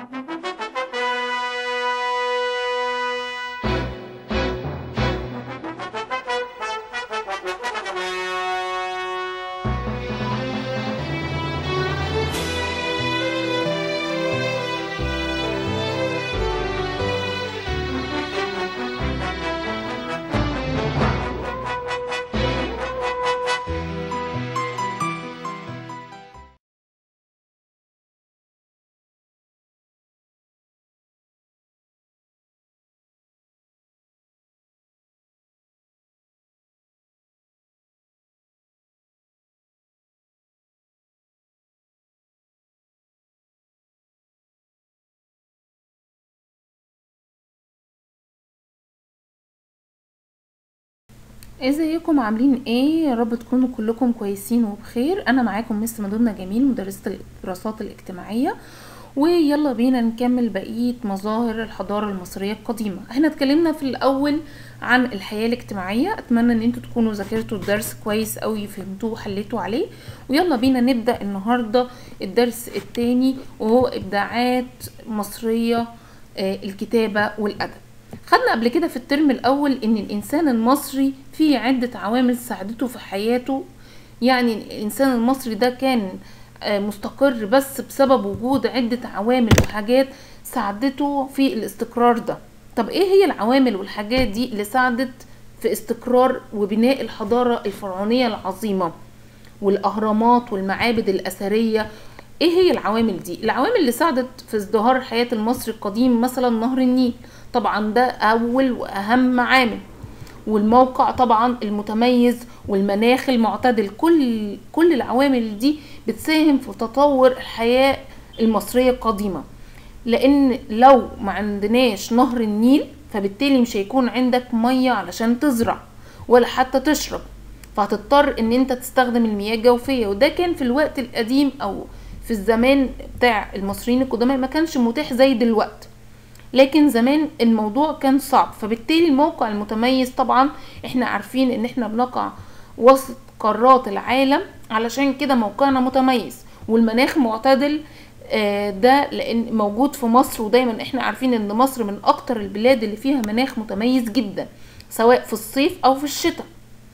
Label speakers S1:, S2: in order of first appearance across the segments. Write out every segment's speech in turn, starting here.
S1: ازيكم عاملين ايه يا رب تكونوا كلكم كويسين وبخير انا معاكم مس مدونة جميل مدرسة الدراسات الاجتماعية ويلا بينا نكمل بقية مظاهر الحضارة المصرية القديمة احنا اتكلمنا في الاول عن الحياة الاجتماعية اتمنى ان انتوا تكونوا ذاكرتوا الدرس كويس قوي فهمتوه وحليتوا عليه ويلا بينا نبدأ النهاردة الدرس التاني وهو ابداعات مصرية آه، الكتابة والادب خدنا قبل كده في الترم الاول ان الانسان المصري فيه عدة عوامل ساعدته في حياته يعني الانسان المصري ده كان آه، مستقر بس بسبب وجود عدة عوامل وحاجات ساعدته في الاستقرار ده طب ايه هي العوامل والحاجات دي اللي ساعدت في استقرار وبناء الحضارة الفرعونية العظيمة والاهرامات والمعابد الاثرية ايه هي العوامل دي العوامل اللي ساعدت في ازدهار حياة المصري القديم مثلا نهر النيل طبعا ده اول واهم عامل والموقع طبعا المتميز والمناخ المعتدل كل كل العوامل دي بتساهم في تطور الحياة المصرية القديمة لان لو ما عندناش نهر النيل فبالتالي مش هيكون عندك مية علشان تزرع ولا حتى تشرب فهتضطر ان انت تستخدم المياه الجوفية وده كان في الوقت القديم او في الزمان بتاع المصريين القدماء ما كانش متاح زي دلوقتي لكن زمان الموضوع كان صعب فبالتالي الموقع المتميز طبعا احنا عارفين ان احنا بنقع وسط قارات العالم علشان كده موقعنا متميز والمناخ معتدل آه، ده لان موجود في مصر ودايما احنا عارفين ان مصر من اكتر البلاد اللي فيها مناخ متميز جدا سواء في الصيف او في الشتاء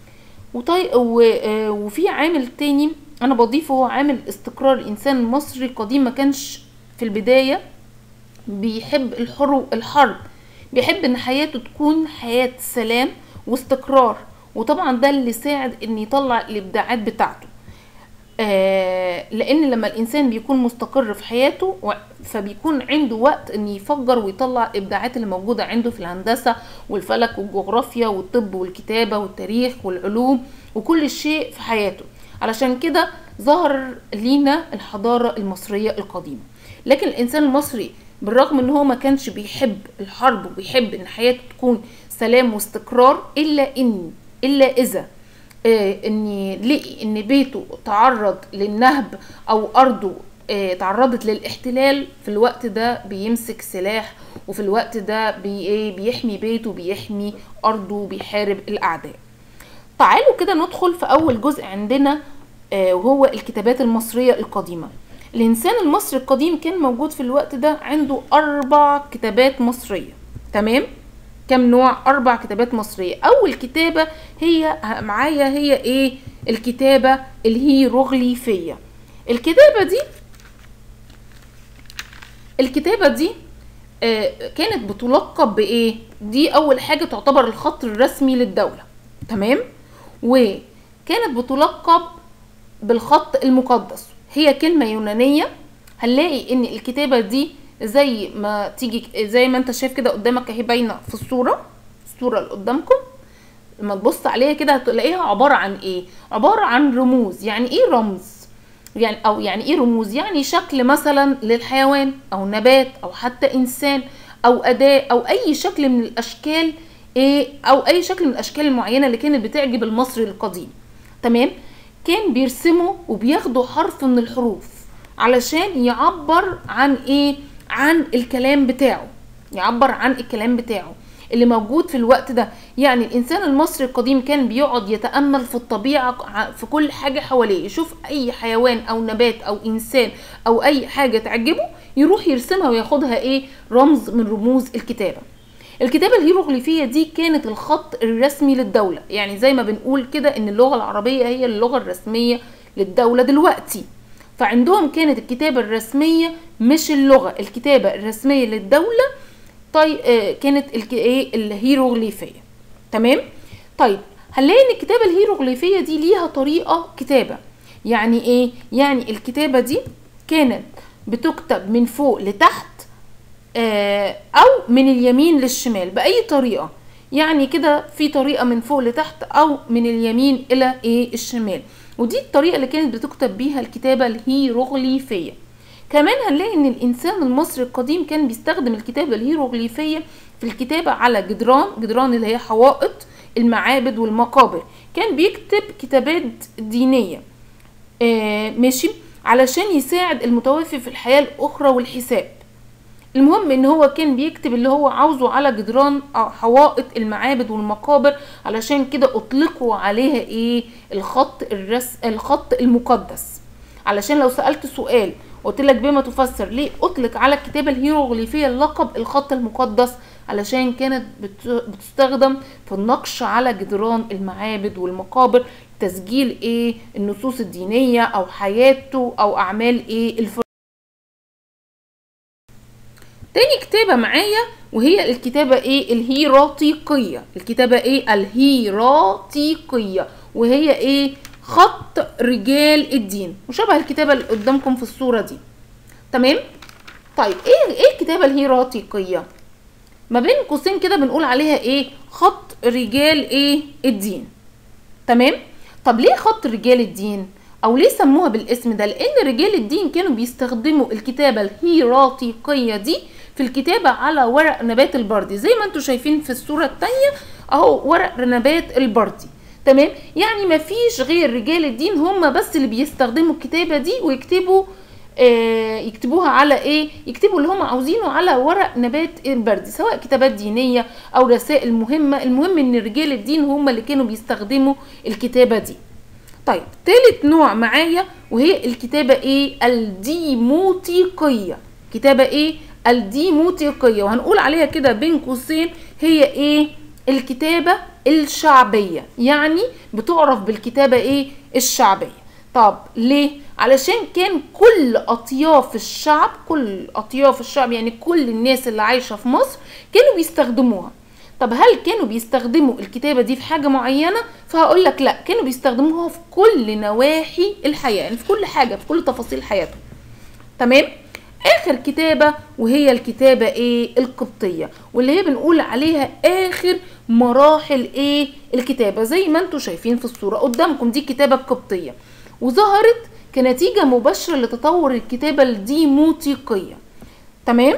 S1: وطي... و... آه، وفي عامل تاني انا بضيفه هو عامل استقرار الانسان المصري القديم ما كانش في البدايه بيحب الحرب الحرب بيحب ان حياته تكون حياة سلام واستقرار وطبعا ده اللي ساعد ان يطلع الابداعات بتاعته آه لان لما الانسان بيكون مستقر في حياته و- فبيكون عنده وقت ان يفجر ويطلع الابداعات اللي موجودة عنده في الهندسة والفلك والجغرافيا والطب والكتابة والتاريخ والعلوم وكل شيء في حياته علشان كده ظهر لينا الحضارة المصرية القديمة لكن الانسان المصري بالرغم ان هو ما كانش بيحب الحرب وبيحب ان حياته تكون سلام واستقرار الا ان الا اذا آه، ان لقي ان بيته تعرض للنهب او ارضه آه، تعرضت للاحتلال في الوقت ده بيمسك سلاح وفي الوقت ده بي إيه، بيحمي بيته بيحمي ارضه بيحارب الاعداء تعالوا كده ندخل في اول جزء عندنا آه، وهو الكتابات المصرية القديمة الإنسان المصري القديم كان موجود في الوقت ده عنده أربع كتابات مصرية تمام كم نوع أربع كتابات مصرية أول كتابة هي معايا هي إيه الكتابة الهيروغليفية الكتابة دي الكتابة دي آه، كانت بتلقب بإيه دي أول حاجة تعتبر الخط الرسمي للدولة تمام وكانت بتلقب بالخط المقدس هي كلمة يونانية هنلاقي ان الكتابة دي زي ما تيجي زي ما انت شايف كده قدامك اهي باينة في الصورة الصورة اللي قدامكم لما تبص عليها كده هتلاقيها عبارة عن ايه عبارة عن رموز يعني ايه رمز يعني او يعني ايه رموز يعني شكل مثلا للحيوان او نبات او حتى انسان او اداة او اي شكل من الاشكال ايه او اي شكل من الاشكال المعينة اللي كانت بتعجب المصري القديم تمام كان بيرسموا وبياخدوا حرف من الحروف علشان يعبر عن ايه عن الكلام بتاعه يعبر عن الكلام بتاعه اللي موجود في الوقت ده يعني الانسان المصري القديم كان بيقعد يتامل في الطبيعه ع- في كل حاجه حواليه يشوف اي حيوان او نبات او انسان او اي حاجه تعجبه يروح يرسمها وياخدها ايه رمز من رموز الكتابه الكتابة الهيروغليفية دي كانت الخط الرسمي للدولة يعني زي ما بنقول كده ان اللغة العربية هي اللغة الرسمية للدولة دلوقتي فعندهم كانت الكتابة الرسمية مش اللغة الكتابة الرسمية للدولة طيب آه كانت الك... ايه الهيروغليفية تمام طيب هنلاقي ان الكتابة الهيروغليفية دي ليها طريقة كتابة يعني ايه يعني الكتابة دي كانت بتكتب من فوق لتحت آه او من اليمين للشمال باي طريقة يعني كده في طريقة من فوق لتحت او من اليمين الى ايه الشمال ودي الطريقة اللي كانت بتكتب بيها الكتابة الهيروغليفية كمان هنلاقي ان الانسان المصري القديم كان بيستخدم الكتابة الهيروغليفية في الكتابة على جدران جدران اللي هي حوائط المعابد والمقابر كان بيكتب كتابات دينية آه ماشي علشان يساعد المتوفي في الحياة الأخرى والحساب المهم ان هو كان بيكتب اللي هو عاوزه على جدران حوائط المعابد والمقابر علشان كده اطلقوا عليها ايه الخط الرس الخط المقدس علشان لو سألت سؤال قلت لك بما تفسر ليه اطلق على الكتابة الهيروغليفية اللقب الخط المقدس علشان كانت بتستخدم في النقش على جدران المعابد والمقابر تسجيل ايه النصوص الدينية او حياته او اعمال ايه الفر تاني كتابة معايا وهي الكتابة ايه الهيراتيقية الكتابة ايه الهيراتيقية وهي ايه خط رجال الدين وشبه الكتابة اللي قدامكم في الصورة دي تمام طيب ايه ايه الكتابة الهيراتيقية ما بين قوسين كده بنقول عليها ايه خط رجال ايه الدين تمام طب ليه خط رجال الدين او ليه سموها بالاسم ده لان رجال الدين كانوا بيستخدموا الكتابة الهيراتيقية دي في الكتابة على ورق نبات البردي زي ما انتم شايفين في الصورة التانية اهو ورق نبات البردي تمام يعني مفيش غير رجال الدين هم بس اللي بيستخدموا الكتابة دي ويكتبوا آه يكتبوها على ايه يكتبوا اللي هم عاوزينه على ورق نبات البردي سواء كتابات دينية او رسائل مهمة المهم ان رجال الدين هم اللي كانوا بيستخدموا الكتابة دي طيب تالت نوع معايا وهي الكتابة ايه الديموتيقية كتابة ايه الديموتيقية وهنقول عليها كده بين قوسين هي ايه الكتابة الشعبية يعني بتعرف بالكتابة ايه الشعبية طب ليه علشان كان كل اطياف الشعب كل اطياف الشعب يعني كل الناس اللي عايشة في مصر كانوا بيستخدموها طب هل كانوا بيستخدموا الكتابة دي في حاجة معينة فهقول لك لا كانوا بيستخدموها في كل نواحي الحياة يعني في كل حاجة في كل تفاصيل حياتهم تمام اخر كتابة وهي الكتابة ايه القبطية واللي هي بنقول عليها اخر مراحل ايه الكتابة زي ما انتم شايفين في الصورة قدامكم دي الكتابة القبطية وظهرت كنتيجة مباشرة لتطور الكتابة الديموتيقية تمام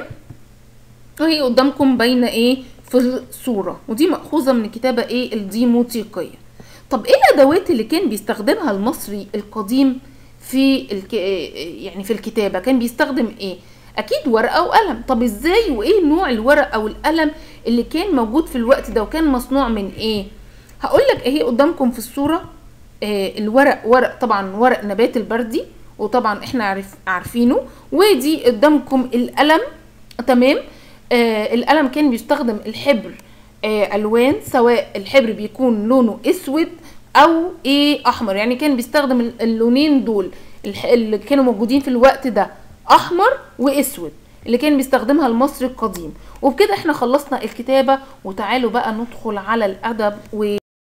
S1: وهي قدامكم باينة ايه في الصورة ودي مأخوذة من الكتابة ايه الديموتيقية طب ايه الادوات اللي كان بيستخدمها المصري القديم في الك... يعني في الكتابة كان بيستخدم ايه اكيد ورقة وقلم طب ازاي وايه نوع الورقة والقلم اللي كان موجود في الوقت ده وكان مصنوع من ايه هقول لك اهي قدامكم في الصورة آه الورق ورق طبعا ورق نبات البردي وطبعا احنا عارف عارفينه ودي قدامكم القلم تمام آه القلم كان بيستخدم الحبر آه الوان سواء الحبر بيكون لونه اسود او ايه احمر يعني كان بيستخدم اللونين دول اللي كانوا موجودين في الوقت ده احمر واسود اللي كان بيستخدمها المصري القديم وبكده احنا خلصنا الكتابة وتعالوا بقى ندخل على الادب و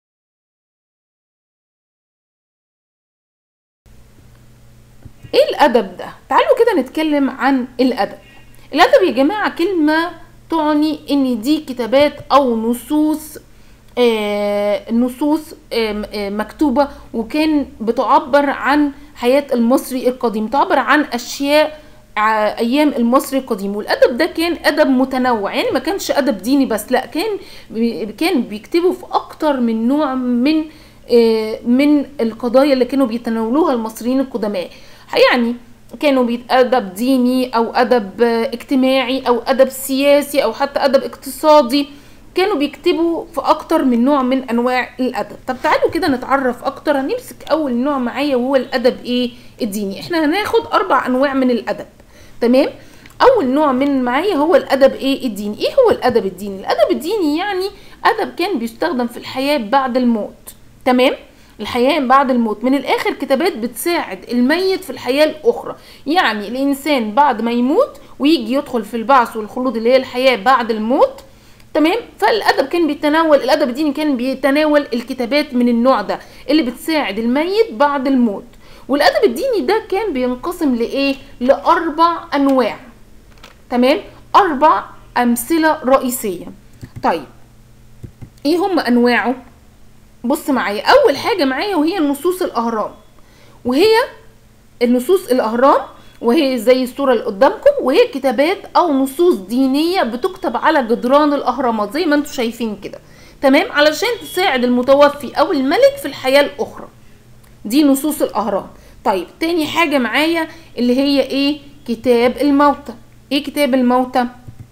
S1: ايه الادب ده تعالوا كده نتكلم عن الادب الادب يا جماعة كلمة تعني ان دي كتابات او نصوص آه نصوص آه آه مكتوبة وكان بتعبر عن حياة المصري القديم تعبر عن أشياء أيام المصري القديم والأدب ده كان أدب متنوع يعني ما كانش أدب ديني بس لا كان كان بيكتبوا في أكتر من نوع من من القضايا اللي كانوا بيتناولوها المصريين القدماء يعني كانوا أدب ديني أو أدب اجتماعي أو أدب سياسي أو حتى أدب اقتصادي كانوا بيكتبوا في اكتر من نوع من انواع الادب طب تعالوا كده نتعرف اكتر هنمسك اول نوع معايا وهو الادب ايه الديني احنا هناخد اربع انواع من الادب تمام اول نوع من معايا هو الادب ايه الديني ايه هو الادب الديني الادب الديني يعني ادب كان بيستخدم في الحياه بعد الموت تمام الحياة بعد الموت من الآخر كتابات بتساعد الميت في الحياة الأخرى يعني الإنسان بعد ما يموت ويجي يدخل في البعث والخلود اللي هي الحياة بعد الموت تمام فالادب كان بيتناول الادب الديني كان بيتناول الكتابات من النوع ده اللي بتساعد الميت بعد الموت والادب الديني ده كان بينقسم لايه لاربع انواع تمام اربع امثله رئيسيه طيب ايه هم انواعه بص معايا اول حاجه معايا وهي النصوص الاهرام وهي النصوص الاهرام وهي زي الصوره اللي قدامكم وهي كتابات او نصوص دينيه بتكتب على جدران الاهرامات زي ما انتم شايفين كده تمام علشان تساعد المتوفي او الملك في الحياه الاخرى دي نصوص الاهرام طيب تاني حاجه معايا اللي هي ايه كتاب الموتى ايه كتاب الموتى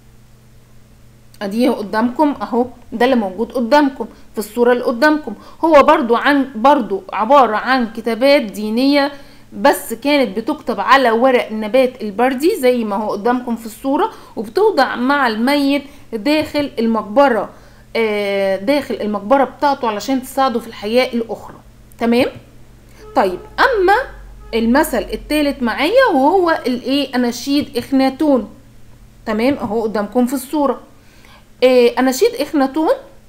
S1: اديه قدامكم اهو ده اللي موجود قدامكم في الصوره اللي قدامكم هو برضو عن برضو عباره عن كتابات دينيه بس كانت بتكتب على ورق النبات البردي زي ما هو قدامكم في الصورة وبتوضع مع الميت داخل المقبرة آه داخل المقبرة بتاعته علشان تساعده في الحياة الأخرى تمام طيب أما المثل الثالث معايا وهو الايه أناشيد إخناتون تمام أهو قدامكم في الصورة آه أناشيد إخناتون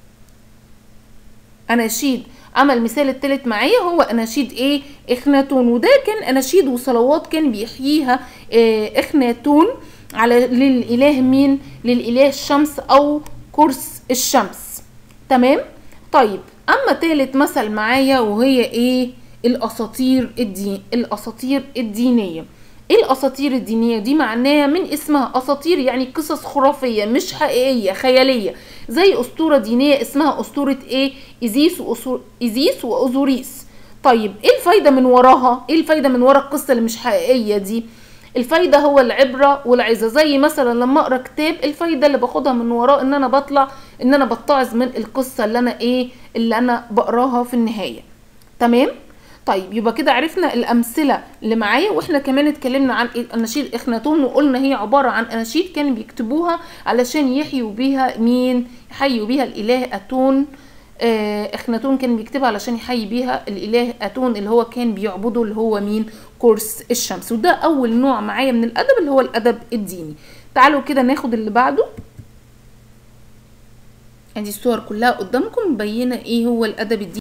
S1: أناشيد اما المثال الثالث معايا هو اناشيد ايه اخناتون وده كان اناشيد وصلوات كان بيحييها إيه اخناتون على للاله مين للاله الشمس او كرس الشمس تمام طيب اما ثالث مثل معايا وهي ايه الاساطير الدين الاساطير الدينيه ايه الاساطير الدينيه دي معناها من اسمها اساطير يعني قصص خرافيه مش حقيقيه خياليه زي اسطوره دينيه اسمها اسطوره ايه ايزيس وأسور... ايزيس واوزوريس طيب ايه الفايده من وراها ايه الفايده من ورا القصه اللي مش حقيقيه دي الفايده هو العبره والعظه زي مثلا لما اقرا كتاب الفايده اللي باخدها من وراه ان انا بطلع ان انا بتعظ من القصه اللي انا ايه اللي انا بقراها في النهايه تمام طيب يبقى كده عرفنا الامثله اللي معايا واحنا كمان اتكلمنا عن اناشيد اخناتون وقلنا هي عباره عن اناشيد كانوا بيكتبوها علشان يحيوا بيها مين يحيوا بيها الاله اتون آه اخناتون كان بيكتبها علشان يحيي بيها الاله اتون اللي هو كان بيعبده اللي هو مين كورس الشمس وده اول نوع معايا من الادب اللي هو الادب الديني تعالوا كده ناخد اللي بعده ادي الصور كلها قدامكم مبينه ايه هو الادب الديني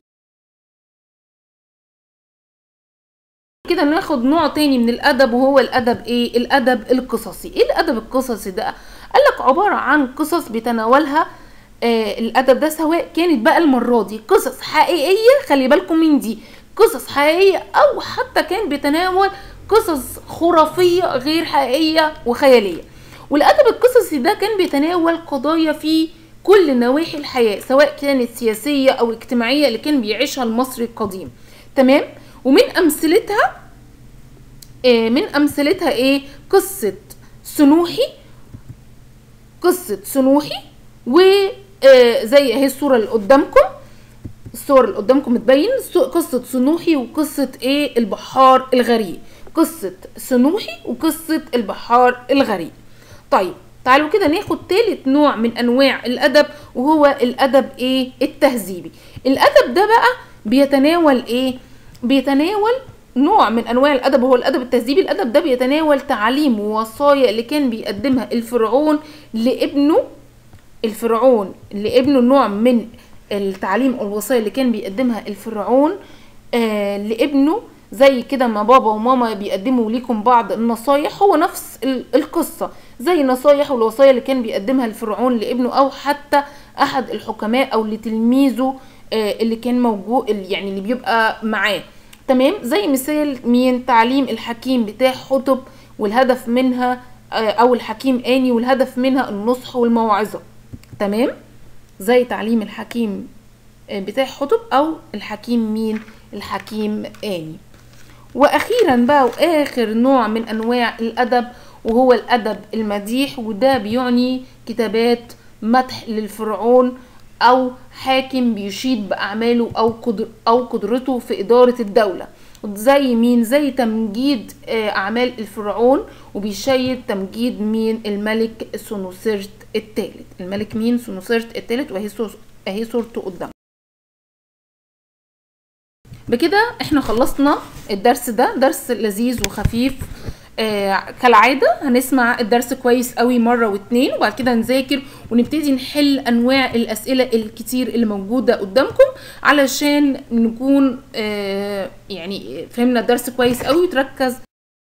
S1: كده ناخد نوع تاني من الادب وهو الادب ايه الادب القصصي ايه الادب القصصي ده قالك عباره عن قصص بيتناولها آه الادب ده سواء كانت بقى المره دي قصص حقيقيه خلي بالكم من دي قصص حقيقيه او حتى كان بيتناول قصص خرافيه غير حقيقيه وخياليه والادب القصصي ده كان بيتناول قضايا في كل نواحي الحياه سواء كانت سياسيه او اجتماعيه اللي كان بيعيشها المصري القديم تمام ومن امثلتها آه من امثلتها ايه قصه سنوحي قصه سنوحي و آه زي اهي الصوره اللي قدامكم الصور اللي قدامكم متبين قصه سنوحي وقصه ايه البحار الغريق قصه سنوحي وقصه البحار الغريق طيب تعالوا كده ناخد تالت نوع من انواع الادب وهو الادب ايه التهذيبي الادب ده بقى بيتناول ايه بيتناول نوع من انواع الادب وهو الادب التهذيبي الادب ده بيتناول تعاليم ووصايا اللي كان بيقدمها الفرعون لابنه الفرعون لابنه نوع من التعليم او الوصايا اللي كان بيقدمها الفرعون آه لابنه زي كده ما بابا وماما بيقدموا ليكم بعض النصايح هو نفس القصة زي نصايح والوصايا اللي كان بيقدمها الفرعون لابنه او حتى احد الحكماء او لتلميذه آه اللي كان موجود يعني اللي بيبقى معاه تمام زي مثال مين تعليم الحكيم بتاع حطب والهدف منها آه او الحكيم اني والهدف منها النصح والموعظة تمام زي تعليم الحكيم آه بتاع حطب او الحكيم مين الحكيم اني واخيرا بقى واخر نوع من انواع الادب وهو الادب المديح وده بيعني كتابات مدح للفرعون او حاكم بيشيد باعماله او قدر او قدرته في اداره الدوله زي مين زي تمجيد آه، اعمال الفرعون وبيشيد تمجيد مين الملك سونوسرت الثالث الملك مين سونوسرت الثالث وهي صور- اهي صورته قدام بكده احنا خلصنا الدرس ده درس لذيذ وخفيف آه كالعادة هنسمع الدرس كويس قوي مرة واتنين وبعد كده نذاكر ونبتدي نحل انواع الاسئلة الكتير اللي موجودة قدامكم علشان نكون آه يعني فهمنا الدرس كويس قوي وتركز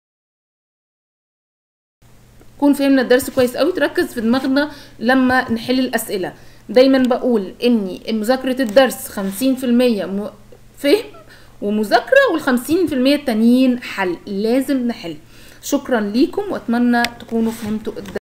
S1: نكون فهمنا الدرس كويس قوي تركز في دماغنا لما نحل الاسئله دايما بقول اني مذاكره الدرس 50% م- فهم ومذاكره وال50% التانيين حل لازم نحل شكرا ليكم واتمنى تكونوا فهمتوا الدرس